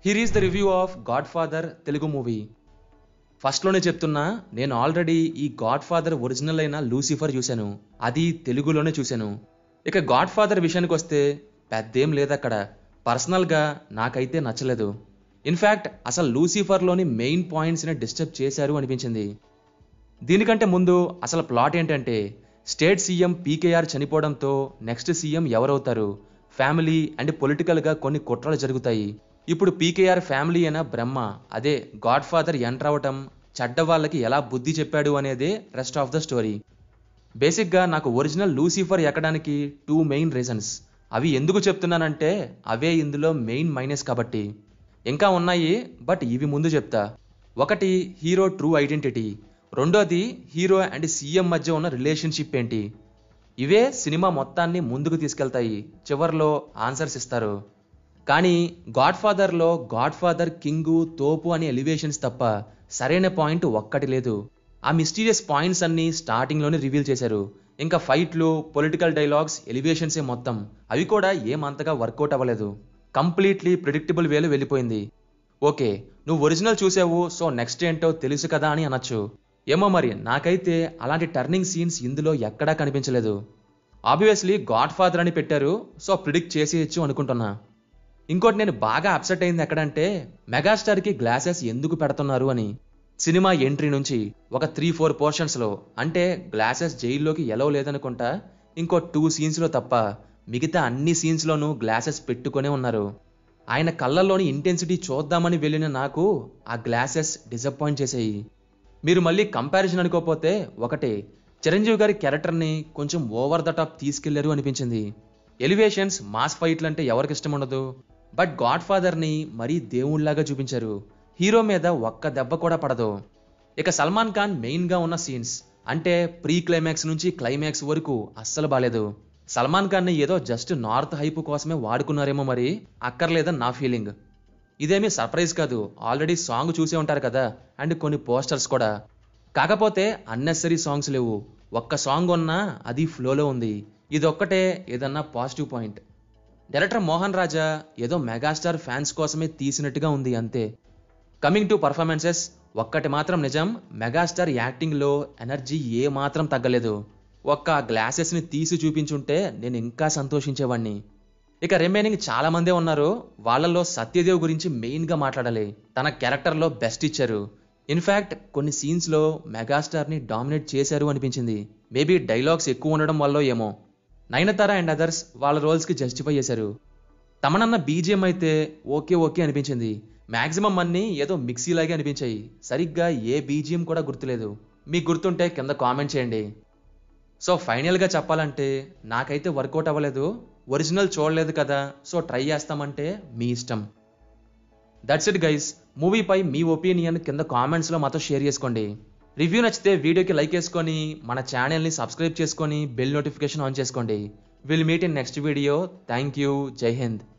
here is the review of Godfather Telugu movie ఫస్ట్లోనే చెప్తున్నా నేను ఆల్రెడీ ఈ గాడ్ ఫాదర్ ఒరిజినల్ అయిన లూసిఫర్ చూశాను అది తెలుగులోనే చూశాను ఇక గాడ్ ఫాదర్ విషయానికి వస్తే పెద్దేం లేదక్కడ పర్సనల్గా నాకైతే నచ్చలేదు ఇన్ఫ్యాక్ట్ అసలు లూసిఫర్లోని మెయిన్ పాయింట్స్ని డిస్టర్బ్ చేశారు అనిపించింది దీనికంటే ముందు అసలు ప్లాట్ ఏంటంటే స్టేట్ సీఎం పీకేఆర్ చనిపోవడంతో నెక్స్ట్ సీఎం ఎవరవుతారు ఫ్యామిలీ అండ్ పొలిటికల్గా కొన్ని కుట్రలు జరుగుతాయి ఇప్పుడు పీకేఆర్ ఫ్యామిలీ అయిన బ్రహ్మ అదే గాడ్ ఫాదర్ ఎంటర్ అవటం చెడ్డ వాళ్ళకి ఎలా బుద్ధి చెప్పాడు అనేదే రెస్ట్ ఆఫ్ ద స్టోరీ బేసిక్గా నాకు ఒరిజినల్ లూసిఫర్ ఎక్కడానికి టూ మెయిన్ రీజన్స్ అవి ఎందుకు చెప్తున్నానంటే అవే ఇందులో మెయిన్ మైనస్ కాబట్టి ఇంకా ఉన్నాయి బట్ ఇవి ముందు చెప్తా ఒకటి హీరో ట్రూ ఐడెంటిటీ రెండోది హీరో అండ్ సీఎం మధ్య ఉన్న రిలేషన్షిప్ ఏంటి ఇవే సినిమా మొత్తాన్ని ముందుకు తీసుకెళ్తాయి చివర్లో ఆన్సర్స్ ఇస్తారు కానీ గాడ్ ఫాదర్లో గాడ్ ఫాదర్ కింగు తోపు అనే ఎలివేషన్స్ తప్ప సరైన పాయింట్ ఒక్కటి లేదు ఆ మిస్టీరియస్ పాయింట్స్ అన్ని స్టార్టింగ్లోనే రివీల్ చేశారు ఇంకా ఫైట్లు పొలిటికల్ డైలాగ్స్ ఎలివేషన్సే మొత్తం అవి కూడా ఏమంతగా వర్కౌట్ అవ్వలేదు కంప్లీట్లీ ప్రిడిక్టబుల్ వేలో వెళ్ళిపోయింది ఓకే నువ్వు ఒరిజినల్ చూసావు సో నెక్స్ట్ ఏంటో తెలుసు కదా అని అనొచ్చు ఏమో మరి నాకైతే అలాంటి టర్నింగ్ సీన్స్ ఇందులో ఎక్కడా కనిపించలేదు ఆబ్వియస్లీ గాడ్ ఫాదర్ అని పెట్టారు సో ప్రిడిక్ట్ చేసేయచ్చు అనుకుంటున్నా ఇంకోటి నేను బాగా అప్సెట్ అయింది ఎక్కడంటే మెగాస్టార్కి గ్లాసెస్ ఎందుకు పెడుతున్నారు అని సినిమా ఎంట్రీ నుంచి ఒక త్రీ ఫోర్ పోర్షన్స్లో అంటే గ్లాసెస్ జైల్లోకి ఎలవ్ లేదనుకుంటా ఇంకో టూ సీన్స్లో తప్ప మిగతా అన్ని సీన్స్లోనూ గ్లాసెస్ పెట్టుకునే ఉన్నారు ఆయన కళ్ళల్లోని ఇంటెన్సిటీ చూద్దామని వెళ్ళిన నాకు ఆ గ్లాసెస్ డిసప్పాయింట్ చేసాయి మీరు మళ్ళీ కంపారిజన్ అనుకోపోతే ఒకటే చిరంజీవి గారి క్యారెక్టర్ని కొంచెం ఓవర్ ద టాప్ తీసుకెళ్లారు అనిపించింది ఎలివేషన్స్ మాస్ ఫైట్లు అంటే ఎవరికి ఇష్టం ఉండదు బట్ గాడ్ ఫాదర్ని మరీ దేవుళ్లాగా చూపించారు హీరో మీద ఒక్క దెబ్బ కూడా పడదు ఇక సల్మాన్ ఖాన్ మెయిన్గా ఉన్న సీన్స్ అంటే ప్రీ క్లైమాక్స్ నుంచి క్లైమాక్స్ వరకు అస్సలు బాలేదు సల్మాన్ ఖాన్ని ఏదో జస్ట్ నార్త్ హైప్ కోసమే వాడుకున్నారేమో మరి అక్కర్లేదని నా ఫీలింగ్ ఇదేమీ సర్ప్రైజ్ కాదు ఆల్రెడీ సాంగ్ చూసే ఉంటారు కదా అండ్ కొన్ని పోస్టర్స్ కూడా కాకపోతే అన్నెసరీ సాంగ్స్ లేవు ఒక్క సాంగ్ ఉన్నా అది ఫ్లోలో ఉంది ఇదొక్కటే ఏదన్నా positive point director Mohan Raja ఏదో మెగాస్టార్ ఫ్యాన్స్ కోసమే తీసినట్టుగా ఉంది అంతే కమింగ్ టు పర్ఫార్మెన్సెస్ ఒక్కటి మాత్రం నిజం మెగాస్టార్ యాక్టింగ్లో ఎనర్జీ ఏ మాత్రం తగ్గలేదు ఒక్క గ్లాసెస్ని తీసి చూపించుంటే నేను ఇంకా సంతోషించేవాడిని ఇక రిమైనింగ్ చాలా మందే ఉన్నారు వాళ్ళల్లో సత్యదేవ్ గురించి మెయిన్గా మాట్లాడాలి తన క్యారెక్టర్లో బెస్ట్ ఇచ్చారు ఇన్ఫ్యాక్ట్ కొన్ని సీన్స్లో మెగాస్టార్ని డామినేట్ చేశారు అనిపించింది మేబీ డైలాగ్స్ ఎక్కువ ఉండడం వల్ల ఏమో నయనతార అండ్ అదర్స్ వాళ్ళ రోల్స్కి జస్టిఫై చేశారు తమనన్న బీజిఎం అయితే ఓకే ఓకే అనిపించింది మ్యాక్సిమం అన్నీ ఏదో మిక్సీలాగే అనిపించాయి సరిగ్గా ఏ బీజిఎం కూడా గుర్తులేదు మీకు గుర్తుంటే కింద కామెంట్ చేయండి సో ఫైనల్గా చెప్పాలంటే నాకైతే వర్కౌట్ అవ్వలేదు ఒరిజినల్ చూడలేదు కదా సో ట్రై చేస్తామంటే మీ ఇష్టం దట్స్ ఇట్ గైస్ మూవీపై మీ ఒపీనియన్ కింద కామెంట్స్లో మాతో షేర్ చేసుకోండి రివ్యూ నచ్చితే వీడియోకి లైక్ వేసుకొని మన ఛానల్ని సబ్స్క్రైబ్ చేసుకొని బెల్ నోటిఫికేషన్ ఆన్ చేసుకోండి will meet in next video thank you Jai Hind